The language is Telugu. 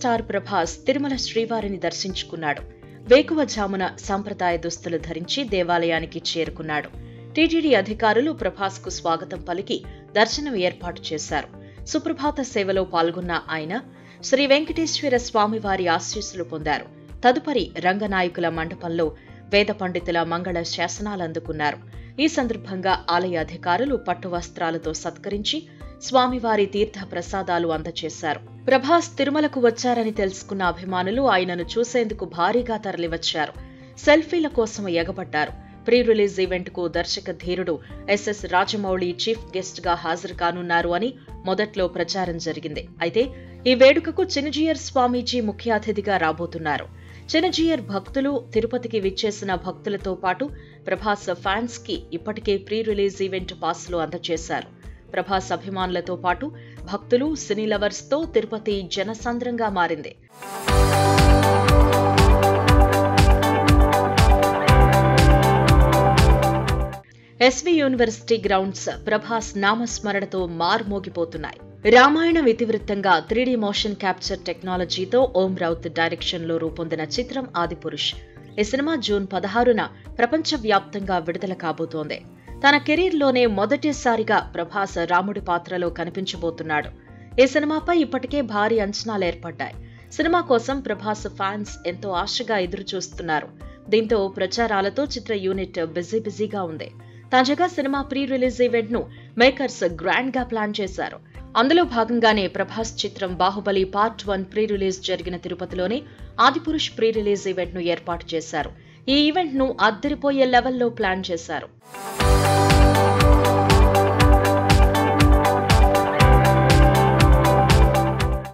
స్టార్ ప్రభాస్ తిరుమల శ్రీవారిని దర్శించుకున్నాడు వేకువజామున సంప్రదాయ దుస్తులు ధరించి దేవాలయానికి చేరుకున్నాడు టీటీడీ అధికారులు ప్రభాస్ కు స్వాగతం పలికి దర్శనం ఏర్పాటు చేశారు సుప్రభాత సేవలో పాల్గొన్న ఆయన శ్రీ వెంకటేశ్వర స్వామివారి ఆశీస్సులు పొందారు తదుపరి రంగనాయకుల మండపంలో వేద పండితుల మంగళ శాసనాలు అందుకున్నారు ఈ సందర్భంగా ఆలయ అధికారులు పట్టు వస్త్రాలతో సత్కరించి స్వామివారి తీర్థ ప్రసాదాలు అందజేశారు ప్రభాస్ తిరుమలకు వచ్చారని తెలుసుకున్న అభిమానులు ఆయనను చూసేందుకు భారీగా తరలివచ్చారు సెల్ఫీల కోసం ఎగబడ్డారు ప్రీ రిలీజ్ ఈవెంట్ కు దర్శక ధీరుడు ఎస్ఎస్ రాజమౌళి చీఫ్ గెస్ట్ గా హాజరు కానున్నారు అని మొదట్లో ప్రచారం జరిగింది అయితే ఈ వేడుకకు చిన్నజీయర్ స్వామీజీ ముఖ్య అతిథిగా రాబోతున్నారు చిన్నజీయర్ భక్తులు తిరుపతికి విచ్చేసిన భక్తులతో పాటు ప్రభాస్ ఫ్యాన్స్ కి ఇప్పటికే ప్రీ రిలీజ్ ఈవెంట్ పాస్లు అందజేశారు ప్రభాస్ అభిమానులతో పాటు భక్తులు సినీ లవర్స్ తో తిరుపతి జనసంద్రంగా మారింది ఎస్వి యూనివర్సిటీ గ్రౌండ్స్ ప్రభాస్ నామస్మరణతో మార్మోగిపోతున్నాయి రామాయణం ఇతివృత్తంగా త్రీడీ మోషన్ క్యాప్చర్ టెక్నాలజీతో ఓం రౌత్ డైరెక్షన్ లో రూపొందిన చిత్రం ఆదిపురుష్ ఈ సినిమా జూన్ పదహారున ప్రపంచవ్యాప్తంగా విడుదల కాబోతోంది తన కెరీర్లోనే మొదటిసారిగా ప్రభాస్ రాముడి పాత్రలో కనిపించబోతున్నాడు ఈ సినిమాపై ఇప్పటికే భారీ అంచనాలు ఏర్పడ్డాయి సినిమా కోసం ప్రభాస్ ఫ్యాన్స్ ఎంతో ఆశగా ఎదురు చూస్తున్నారు దీంతో ప్రచారాలతో చిత్ర యూనిట్ బిజీ బిజీగా ఉంది తాజాగా సినిమా ప్రీ రిలీజ్ ఈవెంట్ ను మేకర్స్ గ్రాండ్ గా ప్లాన్ చేశారు అందులో భాగంగానే ప్రభాస్ చిత్రం Baahubali part one pre release జరిగిన తిరుపతిలోనే ఆదిపురుష్ ప్రీ రిలీజ్ ఈవెంట్ ను ఏర్పాటు చేశారు ఈ ఈవెంట్ ను అద్దరిపోయే లెవెల్లో ప్లాన్ చేశారు